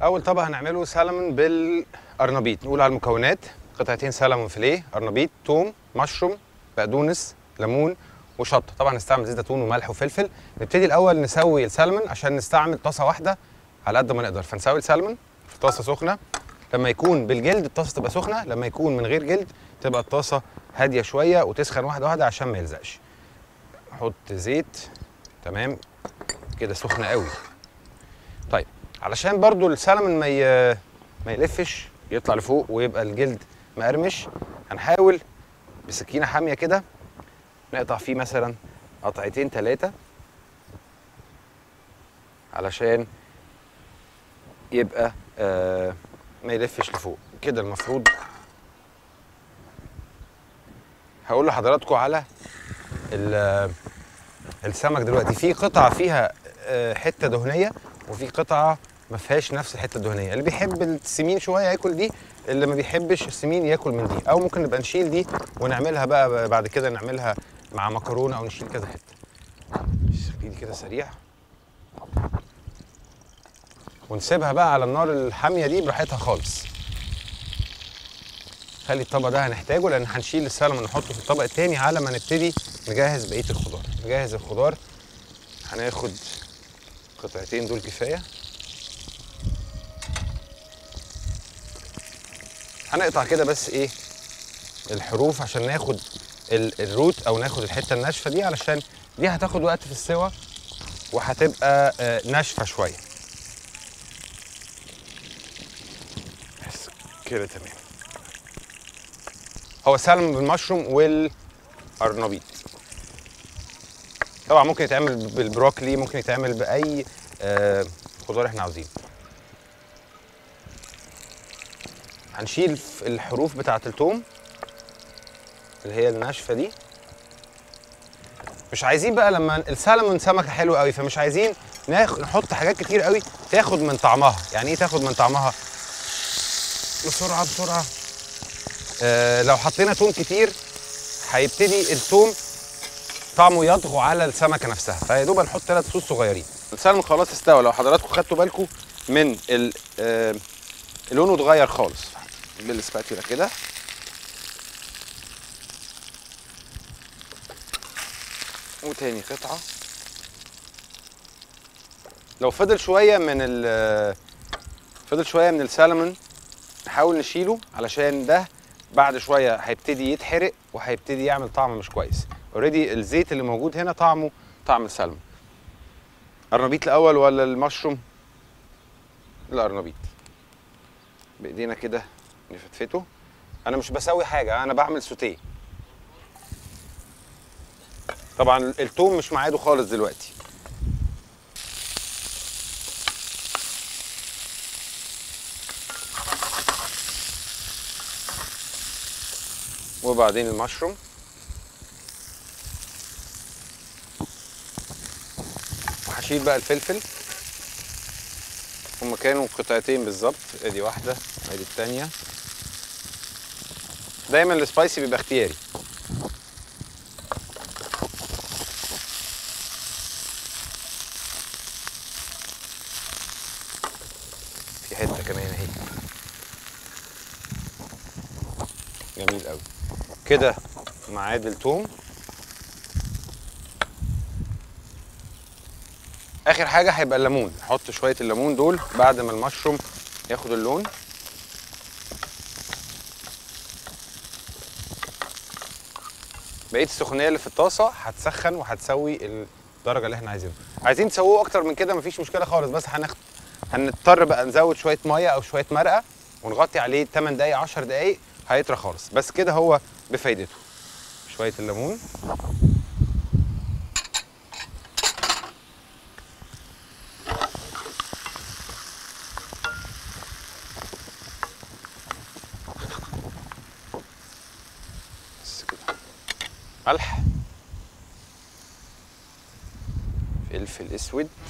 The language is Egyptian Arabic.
اول طبق هنعمله سلمون بالقرنبيط نقول على المكونات قطعتين سلمون فيليه قرنبيط توم مشروم بقدونس ليمون وشطه طبعا نستعمل زيت زيتون وملح وفلفل نبتدي الاول نسوي السلمون عشان نستعمل طاسه واحده على قد ما نقدر فنسوي السلمون في طاسه سخنه لما يكون بالجلد الطاسه تبقى سخنه لما يكون من غير جلد تبقى الطاسه هاديه شويه وتسخن واحده واحده عشان ما يلزقش نحط زيت تمام كده سخنه قوي طيب علشان برضو السلمون ما ي... ما يلفش يطلع لفوق ويبقى الجلد مقرمش هنحاول بسكينه حاميه كده نقطع فيه مثلا قطعتين ثلاثه علشان يبقى آه ما يلفش لفوق كده المفروض هقول لحضراتكم على ال- السمك دلوقتي في قطعه فيها آه، حته دهنيه وفي قطعه ما فيهاش نفس الحته الدهنيه اللي بيحب السمين شويه ياكل دي اللي ما بيحبش السمين ياكل من دي او ممكن نبقى نشيل دي ونعملها بقى بعد كده نعملها مع مكرونه او نشيل كذا حته ايدي كده سريع ونسيبها بقى على النار الحاميه دي براحتها خالص خلي الطبق ده هنحتاجه لان هنشيل السلمون نحطه في الطبق التاني على ما نبتدي نجهز بقيه الخضار نجهز الخضار هناخد قطعتين دول كفايه هنقطع كده بس ايه الحروف عشان ناخد ال- الروت او ناخد الحته الناشفه دي علشان دي هتاخد وقت في السوا وهتبقى آه، ناشفه شويه بس كده تمام هو سلمون بالمشروم والقرنبيط طبعا ممكن يتعمل بالبروكلي ممكن يتعمل باي آه، خضار احنا عاوزينه هنشيل ف- الحروف بتاعه التوم اللي هي الناشفه دي مش عايزين بقى لما السلمون سمكه حلوه قوي فمش عايزين ناخد نحط حاجات كتير قوي تاخد من طعمها يعني ايه تاخد من طعمها بسرعه بسرعه آه لو حطينا توم كتير هيبتدي التوم طعمه يطغى على السمكه نفسها فيا دوب نحط ثلاث فصوص صغيرين السلمون خلاص استوى لو حضراتكم خدتوا بالكم من ال آه لونه اتغير خالص بالسباتيولا كده وتاني قطعه لو فضل شويه من ال فضل شويه من السلمون نحاول نشيله علشان ده بعد شويه هيبتدي يتحرق وهيبتدي يعمل طعم مش كويس اوريدي الزيت اللي موجود هنا طعمه طعم السلمون قرنبيط الاول ولا المشروم القرنبيط بايدينا كده نفتفته انا مش بسوي حاجه انا بعمل سوتيه طبعا التوم مش معاده خالص دلوقتي وبعدين المشروم وهشيل بقى الفلفل هما كانوا قطعتين بالظبط ادي واحده ادي التانيه دايما السبايسي بيبقى اختياري في حته كمان اهي جميل قوي كده معاد التوم اخر حاجه هيبقى الليمون نحط شويه الليمون دول بعد ما المشروم ياخد اللون بقيه السخونيه اللي في الطاسه هتسخن وهتسوي الدرجه اللي احنا عايزينها عايزين تسووه اكتر من كده مفيش مشكله خالص بس هناخد هنضطر بقى نزود شويه ميه او شويه مرقه ونغطي عليه 8 دقايق 10 دقايق هيطرى خالص بس كده هو بفايدته شويه الليمون بس كده ملح فلفل اسود